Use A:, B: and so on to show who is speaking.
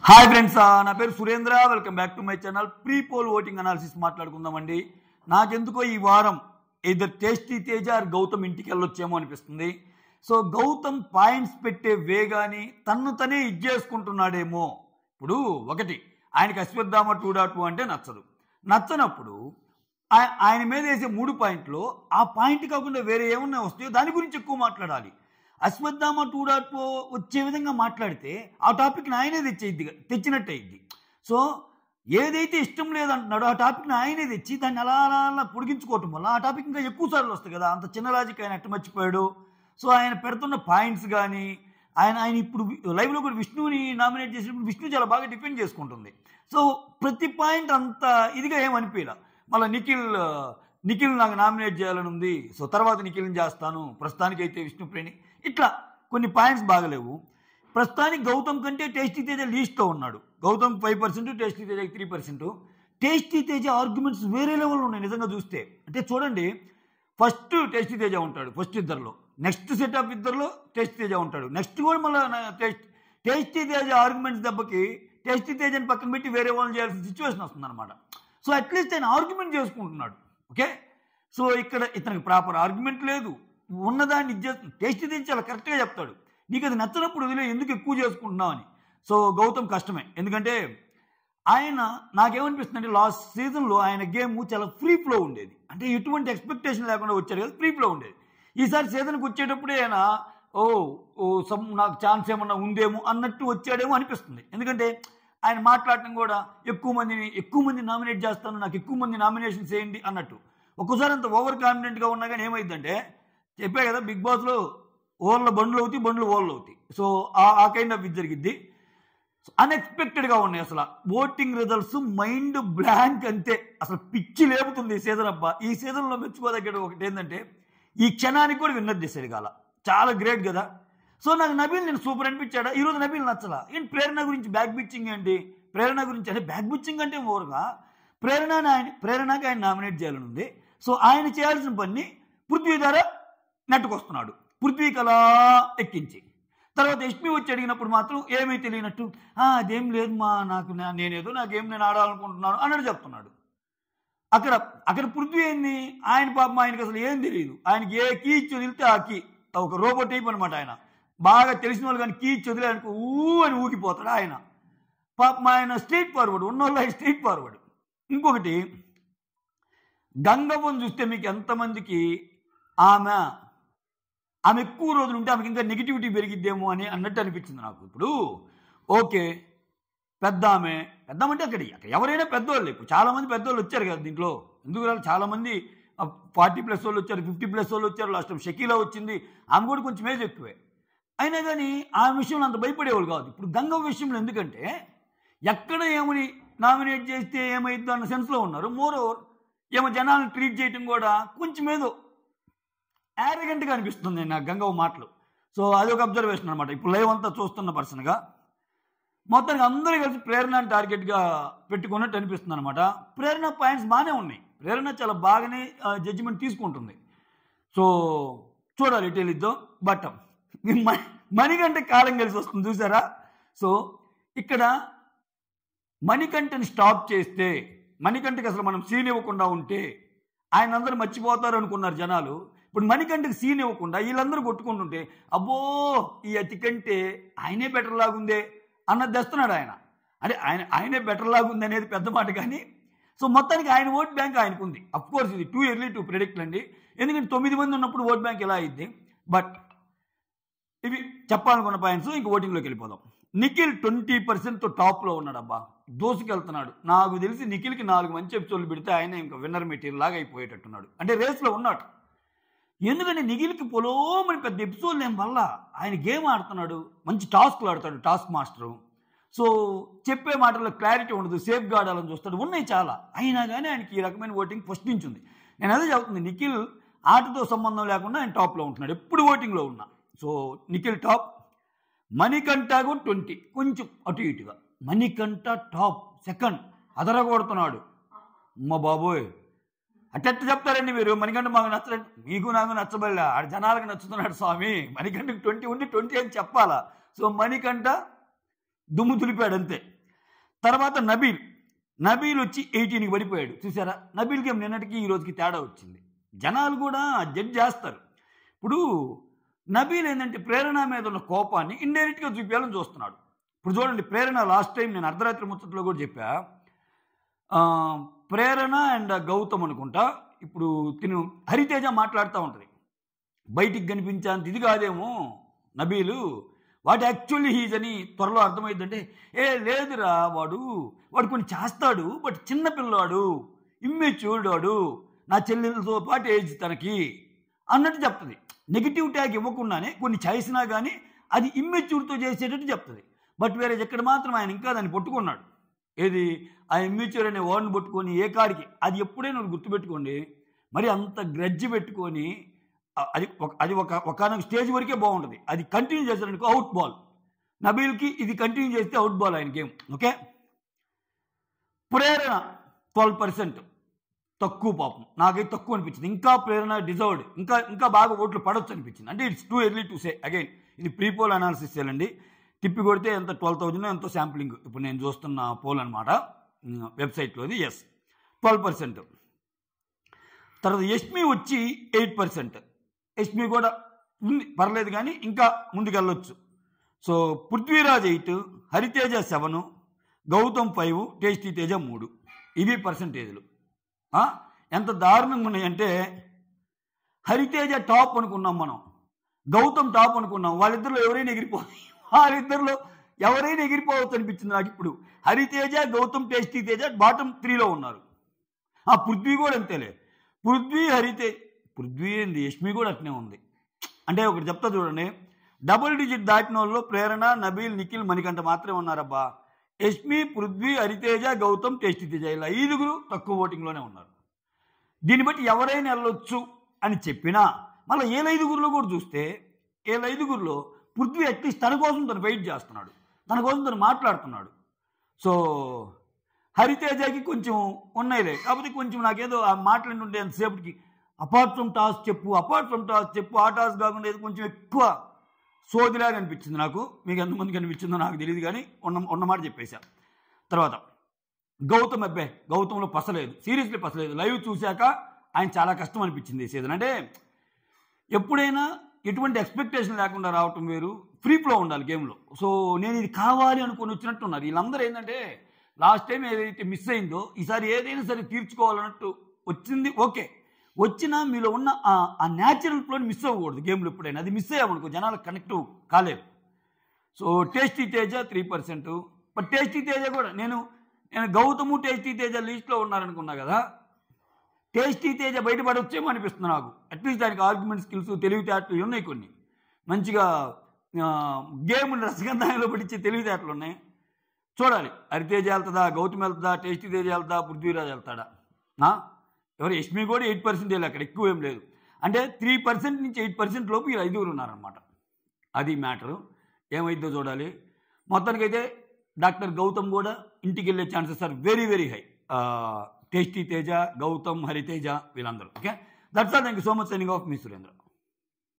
A: Hi friends నా పేరు Surendra welcome back to my channel pre poll voting analysis మాట్లాడుకుందామండి నాకెందుకో ఈ వారం ఇద్దరు టేస్టీ తేజ ఆర్ గౌతమ్ ఇంటికి వెళ్ళొచ్చేమో అనిపిస్తుంది సో గౌతమ్ పాయింట్స్ పెట్టే వేగాని తన్ను తనే ఇచ్చేసుకుంటున్నాడేమో ఇప్పుడు ఒకటి ఆయనకి అశ్వత్థామ టూ డాట్ టూ అంటే నచ్చదు నచ్చనప్పుడు ఆయ- ఆయన మీద వేసే మూడు పాయింట్లు ఆ పాయింట్ కాకుండా వేరే ఏమన్నా వస్తాయో దాని గురించి ఎక్కువ మాట్లాడాలి అశ్వత్థామ టూ డాట్ ఓ వచ్చే విధంగా మాట్లాడితే ఆ టాపిక్ని ఆయనే తెచ్చేది తెచ్చినట్టు అయింది సో ఏదైతే ఇష్టం లేదంటున్నాడో ఆ టాపిక్ని ఆయనే తెచ్చి దాన్ని అలా అలా అలా పొడిగించుకోవటం వల్ల ఆ టాపిక్ ఇంకా ఎక్కువ సార్లు వస్తుంది కదా అంత చిన్న లాజిక్ ఆయన ఎట్ట మర్చిపోయాడు సో ఆయన పెడుతున్న పాయింట్స్ కానీ ఆయన ఆయన ఇప్పుడు లైవ్లో కూడా విష్ణుని నామినేట్ చేసినప్పుడు విష్ణు చాలా బాగా డిఫెండ్ చేసుకుంటుంది సో ప్రతి పాయింట్ అంత ఇదిగా ఏమనిపించలే మళ్ళీ నిఖిల్ నిఖిల్ నాకు నామినేట్ చేయాలని ఉంది సో తర్వాత నిఖిల్ని చేస్తాను ప్రస్తుతానికి అయితే విష్ణుప్రేణి ఇట్లా కొన్ని పాయింట్స్ బాగలేవు ప్రస్తుతానికి గౌతమ్ కంటే టేస్టీ తేజ లీస్ట్లో ఉన్నాడు Gautam five percent Tasty Teja three percent Tasty Teja arguments వేరే లెవెల్లో ఉన్నాయి నిజంగా చూస్తే అంటే చూడండి ఫస్ట్ టేస్టీ తేజ ఉంటాడు ఫస్ట్ ఇద్దరిలో నెక్స్ట్ సెటప్ ఇద్దరిలో టేస్టీ తేజ ఉంటాడు నెక్స్ట్ కూడా మళ్ళీ టేస్ట్ టేస్టీ తేజ ఆర్గ్యుమెంట్స్ దెబ్బకి టేస్టీ తేజని పక్కన పెట్టి వేరే వాళ్ళని చేయాల్సిన సిచ్యువేషన్ వస్తుంది అనమాట సో అట్లీస్ట్ ఆయన ఆర్గ్యుమెంట్ చేసుకుంటున్నాడు ఓకే సో ఇక్కడ ఇతనికి ప్రాపర్ ఆర్గ్యుమెంట్ లేదు ఉన్నదాన్ని ఇచ్చేస్తుంది టేస్ట్ ఇది చాలా కరెక్ట్గా చెప్తాడు నీకు అది నచ్చినప్పుడు వదిలే ఎందుకు ఎక్కువ చేసుకుంటున్నావు అని సో గౌతమ్ కష్టమే ఎందుకంటే ఆయన నాకేమనిపిస్తుంది అంటే లాస్ట్ సీజన్లో ఆయన గేమ్ చాలా ఫ్రీ ఫ్లో ఉండేది అంటే ఎటువంటి ఎక్స్పెక్టేషన్ లేకుండా వచ్చాడు కదా ఫ్రీ ఫ్లో ఉండేది ఈసారి సీజన్కి వచ్చేటప్పుడే ఆయన ఓ ఓ సమ్ నాకు ఛాన్స్ ఏమన్నా ఉందేమో అన్నట్టు వచ్చాడేమో అనిపిస్తుంది ఎందుకంటే ఆయన మాట్లాడటం కూడా ఎక్కువ మందిని ఎక్కువ మంది నామినేట్ చేస్తాను నాకు ఎక్కువ మంది నామినేషన్స్ వేయండి అన్నట్టు ఒక్కోసారి అంత ఓవర్ కాన్ఫిడెంట్గా ఉన్నా కానీ ఏమైందంటే చెప్పే కదా బిగ్ బాస్లో ఓవర్ల బండ్లు అవుతాయి బండ్లు ఓవర్లు అవుతాయి సో ఆ- ఆ కైండ్ ఆఫ్ ఇది జరిగిద్ది అన్ఎక్స్పెక్టెడ్గా ఉన్నాయి అసలు ఓటింగ్ రిజల్ట్స్ మైండ్ బ్లాంక్ అంతే అసలు పిచ్చి లేపుతుంది ఈ సీజన్ అబ్బా ఈ సీజన్లో మెచ్చుకోదగ్గర ఒకటి ఏంటంటే ఈ క్షణానికి కూడా విన్నర్ చేశాడు కాల చాలా గ్రేట్ కదా సో నాకు నబీల్ నేను సూపర్ అనిపించాడా ఈరోజు నబీల్ నచ్చలా ఏంటి ప్రేరణ గురించి బ్యాక్ బిచ్చింగ్ ఏంటి ప్రేరణ గురించి అంటే బ్యాక్ బిచ్చింగ్ అంటే ఓవర్గా ప్రేరణ ఆయన ప్రేరణకి ఆయన నామినేట్ చేయాలని ఉంది సో ఆయన చేయాల్సిన పని పృథ్వీ ద్వారా నెట్టుకొస్తున్నాడు పృథ్వీకి అలా ఎక్కించి తర్వాత ఎస్పీ వచ్చి అడిగినప్పుడు మాత్రం ఏమీ తెలియనట్టు "ఆ, అదేం లేదు మా నాకు నా- నేనేదో నాకేం నేను ఆడాలనుకుంటున్నాను అన్నట్టు చెప్తున్నాడు అక్కడ అక్కడ పృథ్వీ ఏంది ఆయన పాపం ఆయనకి అసలు ఏం తెలియదు ఆయనకి ఏ కీ ఇచ్చి వదిలితే ఆ కీ ఒక రోబో టైప్ అనమాట ఆయన బాగా తెలిసిన వాళ్ళు కానీ కీ ఇచ్చి వదిలే అనుకో ఊ అని ఊగిపోతాడు ఆయన పాపం ఆయన స్ట్రీట్ ఫార్వర్డ్ ఉన్నోళ్ళు ఆయన స్ట్రీట్ ఫార్వర్డ్ ఇంకొకటి గంగవ్వను చూస్తే మీకు ఎంతమందికి ఆమె ఆమె ఎక్కువ రోజులు ఉంటే ఆమెకి ఇంకా నెగిటివిటీ పెరిగిద్దేమో అని అన్నట్టు అనిపించింది నాకు ఇప్పుడు ఓకే పెద్ద ఆమె పెద్ద ఆమె అంటే అక్కడ అక్కడ ఎవరైనా పెద్దవాళ్ళు ఇప్పుడు చాలా మంది పెద్దవాళ్ళు వచ్చారు కదా దీంట్లో ఎందుకు రాలేదు చాలా మంది ఫార్టీ ప్లస్ వాళ్ళు వచ్చారు ఫిఫ్టీ ప్లస్ వాళ్ళు వచ్చారు లాస్ట్ టైం షకీలా వచ్చింది ఆమె కూడా కొంచెం ఏజ్ ఎక్కువే అయినా కానీ ఆమె విషయంలో అంత భయపడేవాళ్ళు కాదు ఇప్పుడు గంగ విషయంలో ఎందుకంటే ఎక్కడ ఏమని నామినేట్ చేస్తే ఏమైద్దో అన్న సెన్స్లో ఉన్నారు మోర్ ఓవర్ ఏమో జనాలను ట్రీట్ చేయటం కూడా కొంచెం ఏదో యారగెంట్గా అనిపిస్తుంది నాకు గంగవ్వ మాటలు సో అది ఒక అబ్జర్వేషన్ అనమాట ఇప్పుడు లైవ్ అంతా చూస్తున్న పర్సన్గా మొత్తానికి అందరూ కలిసి ప్రేరణ టార్గెట్గా పెట్టుకున్నట్టు అనిపిస్తుంది అనమాట ప్రేరణ పాయింట్స్ బాగానే ఉన్నాయి ప్రేరణ చాలా బాగానే జడ్జిమెంట్ తీసుకుంటుంది సో చూడాలి ఎటు వెళ్ళిద్దాం బట్ మణికంటే కాలం కలిసి వస్తుంది చూసారా సో ఇక్కడ మణికంఠని స్టాప్ చేస్తే మణికంఠకి అసలు మనం సీన్ ఇవ్వకుండా ఉంటే ఆయన అందరూ మర్చిపోతారు అనుకున్నారు జనాలు ఇప్పుడు మణికంఠకి సీన్ ఇవ్వకుండా వీళ్ళందరూ కొట్టుకుంటుంటే అబ్బో ఈ అతి కంటే ఆయనే బెటర్ లాగుందే అన్నది తెస్తున్నాడు ఆయన అంటే ఆయన ఆయనే బెటర్ లాగుంది అనేది పెద్ద మాట కానీ సో మొత్తానికి ఆయన ఓట్ బ్యాంక్ ఆయనకు ఉంది అఫ్ కోర్స్ ఇది టూ ఎర్లీ టు ప్రిడిక్ట్ అండి ఎందుకంటే తొమ్మిది మంది ఉన్నప్పుడు ఓట్ బ్యాంక్ ఎలా అయింది బట్ ఇవి చెప్పాలనుకున్న పాయింట్స్ ఇంక ఓటింగ్లోకి వెళ్ళిపోదాం నిఖిల్ ట్వంటీ పర్సెంట్ టాప్లో ఉన్నాడు అబ్బా దోసుకెళ్తున్నాడు నాకు తెలిసి నిఖిల్కి నాలుగు మంచి ఎపిసోడ్లు పెడితే ఆయన ఇంకా విన్నర్ మెటీరియల్ లాగా అయిపోయేటట్టున్నాడు అంటే రేస్లో ఉన్నాడు ఎందుకంటే నిఖిల్కి పొలోమని పెద్ద ఎపిసోడ్లు ఏం వల్ల ఆయన గేమ్ ఆడుతున్నాడు మంచి టాస్క్లు ఆడతాడు టాస్క్ మాస్టరు సో చెప్పే మాటల్లో క్లారిటీ ఉండదు సేఫ్ గార్డాలని చూస్తాడు ఉన్నాయి చాలా అయినా కానీ ఆయనకి ఈ రకమైన ఓటింగ్ ఫస్ట్ నుంచి ఉంది నేను అదే చెబుతుంది నిఖిల్ ఆటతో సంబంధం లేకుండా ఆయన టాప్లో ఉంటున్నాడు ఎప్పుడు ఓటింగ్లో ఉన్నా సో నిఖిల్ టాప్ మణికంఠ కూడా ట్వంటీ కొంచెం అటు ఇటుగా మణికంఠ టాప్ సెకండ్ అదరగొడుతున్నాడు అమ్మ బాబోయ్ అట్టెట్ట చెప్తారండి మీరు మణికంఠ మాకు నచ్చలేదు మీకు నాకు నచ్చబడలే ఆడ జనాలకు నచ్చుతున్నాడు స్వామి మణికంఠకి ట్వంటీ ఉండి ట్వంటీ అని చెప్పాలా సో మణికంఠ దుమ్ము దులిపాడు అంతే తర్వాత నబీల్ నబీల్ వచ్చి ఎయిటీన్కి పడిపోయాడు చూసారా నబీల్ గేమ్ నిన్నటికి ఈ రోజుకి తేడా వచ్చింది జనాలు కూడా జడ్జ్ చేస్తారు ఇప్పుడు నబీల్ ఏంటంటే ప్రేరణ మీద ఉన్న కోపాన్ని ఇండైరెక్ట్గా చూపించాలని చూస్తున్నాడు ఇప్పుడు చూడండి ప్రేరణ లాస్ట్ టైం నేను అర్ధరాత్రి ముచ్చట్లో కూడా చెప్పా ఆ, ప్రేరణ అండ్ గౌతమ్ అనుకుంటా ఇప్పుడు తిను హరితేజ మాట్లాడుతూ ఉంటుంది బయటికి కనిపించేంత ఇది కాదేమో నబీలు వాట్ యాక్చువల్లీ హీజ్ అని త్వరలో అర్థమైందంటే ఏ లేదురా వాడు వాడు కొన్ని చేస్తాడు బట్ చిన్న పిల్లవాడు ఇమ్మెచ్యూర్డ్ వాడు నా చెల్లెలతో పాటు ఏజ్ తనకి అన్నట్టు చెప్తుంది నెగిటివ్ ట్యాగ్ ఇవ్వకుండానే కొన్ని చేసినా కానీ అది ఇమ్మెచ్యూర్తో చేసేటట్టు చెప్తుంది బట్ వేరే ఎక్కడ మాత్రం ఆయన ఇంకా దాన్ని పట్టుకున్నాడు ఏది ఆ ఇమ్మెచ్యూర్ అనే వర్డ్ని పట్టుకొని ఏ కాడికి అది ఎప్పుడైనా నువ్వు గుర్తుపెట్టుకోండి మరి అంత గ్రజ్జి పెట్టుకొని అ- అది ఒక అది ఒక ఒకనొక స్టేజ్ వరకే బాగుంటుంది అది కంటిన్యూ చేశారనుకో అవుట్ బాల్ నబీల్కి ఇది కంటిన్యూ చేస్తే అవుట్ బాల్ ఆయన game okay Prerana twelve percent తక్కువ పాపం నాకైతే తక్కువ అనిపించింది ఇంకా ప్రేరణ డిజర్వ్డ్ ఇంకా ఇంకా బాగా ఓట్లు పడొచ్చు అనిపించింది అంటే it's too early to say again ఇది ప్రీ పోల్ అనాలిసిస్ చేయాలండి తిప్పి కొడితే ఎంత ట్వెల్వ్ థౌజండ్ ఎంతో శాంప్లింగ్ ఇప్పుడు నేను చూస్తున్న పోల్ అనమాట వెబ్సైట్లోది ఎస్ ట్వెల్వ్ పర్సెంట్ తర్వాత యష్మి వచ్చి ఎయిట్ పర్సెంట్ యష్మి కూడా ఉంది పర్లేదు కానీ ఇంకా ముందుకెళ్ళొచ్చు so Prithviraj eight Hariteja seven Gautam five Tasty Teja మూడు ఇవి పర్సంటేజ్లు ఆ? ఎంత దారుణంగా ఉన్నాయంటే హరితేజ టాప్ అనుకున్నాం మనం గౌతమ్ టాప్ అనుకున్నాం వాళ్ళిద్దరిలో ఎవరైనా ఎగిరిపో వాళ్ళిద్దరిలో ఎవరైనా ఎగిరిపోవచ్చు అనిపించింది నాకు ఇప్పుడు హరితేజ గౌతమ్ టేస్టీ తేజ బాటమ్ త్రీలో ఉన్నారు ఆ పృథ్వీ కూడా అంతేలే పృథ్వీ హరితే పృథ్వీ ఏంది యష్మి కూడా అట్నే ఉంది అంటే ఒకటి చెప్తా చూడండి డబుల్ డిజిట్ దాటిన వాళ్ళు ప్రేరణ నబీల్ నిఖిల్ మణికంఠ మాత్రమే ఉన్నారబ్బా యష్మి పృథ్వీ హరితేజ గౌతమ్ టేస్టీ తేజ ఇలా ఐదుగురు తక్కువ ఓటింగ్లోనే ఉన్నారు దీన్ని బట్టి ఎవరైనా వెళ్ళొచ్చు అని చెప్పినా మళ్ళీ ఏ ఐదుగురిలో కూడా చూస్తే ఏ ఐదుగురిలో పృథ్వీ అట్లీస్ట్ తన కోసం తను వెయిట్ చేస్తున్నాడు తన కోసం తను మాట్లాడుతున్నాడు సో హరితేజకి కొంచెం ఉన్నాయిలే కాకపోతే కొంచెం నాకేదో ఆ మాట్లాడి ఉంటే ఎంతసేపటికి అపార్ట్ ఫ్రమ్ టాస్ చెప్పు అపార్ట్ ఫ్రమ్ టాస్ చెప్పు ఆ టాస్ కాకుండా ఏదో కొంచెం ఎక్కువ సోదిలాగా అనిపించింది నాకు మీకు ఎంతమందికి అనిపించిందో నాకు తెలియదు కానీ ఉన్న ఉన్నమాట చెప్పేశా తర్వాత గౌతమ్ అబ్బే గౌతంలో పసలేదు సీరియస్లీ పసలేదు లైవ్ చూశాక ఆయన చాలా కష్టం అనిపించింది ఈ సీజన్ అంటే ఎప్పుడైనా ఎటువంటి ఎక్స్పెక్టేషన్ లేకుండా రావటం వేరు ఫ్రీ ఫ్లో ఉండాలి గేమ్లో సో నేను ఇది కావాలి అనుకొని వచ్చినట్టు ఉన్నారు వీళ్ళందరూ ఏంటంటే లాస్ట్ టైం ఏదైతే మిస్ అయిందో ఈసారి ఏదైనా సరే తీర్చుకోవాలన్నట్టు వచ్చింది ఓకే వచ్చినా మీలో ఉన్న ఆ- ఆ న్యాచురల్ ఫ్లోని మిస్ అవ్వకూడదు గేమ్లో ఎప్పుడైనా అది మిస్ అయ్యామనుకో జనాలకు కనెక్ట్ కాలేదు so Tasty Teja three percent but Tasty Teja కూడా నేను నేను గౌతము టేస్టీ తేజ లీస్ట్లో ఉన్నారనుకున్నా కదా టేస్టీ తేజ బయటపడవచ్చేమో అనిపిస్తుంది నాకు అట్లీస్ట్ దానికి ఆర్గ్యుమెంట్ స్కిల్స్ తెలివితేటలు ఉన్నాయి కొన్ని మంచిగా గేమ్ రసగంధంలో పడిచ్చే తెలివితేటలు ఉన్నాయి చూడాలి హరితేజ వెళ్తుందా గౌతమ్ వెళ్తుందా టేస్టీ తేజ వెళ్తా పృథ్వీరాజ్ వెళ్తాడా ఆ? ఎవరు యష్మి కూడా ఎయిట్ పర్సెంట్ అక్కడ ఎక్కువ ఏం లేదు అంటే త్రీ పర్సెంట్ నుంచి ఎయిట్ పర్సెంట్ లోపు వీళ్ళు ఐదుగురు ఉన్నారనమాట అది మ్యాటరు ఏమైందో చూడాలి మొత్తానికైతే డాక్టర్ గౌతమ్ కూడా ఇంటికి వెళ్ళే chances are very very high Tasty Teja Gautam Hariteja వీళ్ళందరూ okay that's all thank you so much signing off మీ సురేంద్ర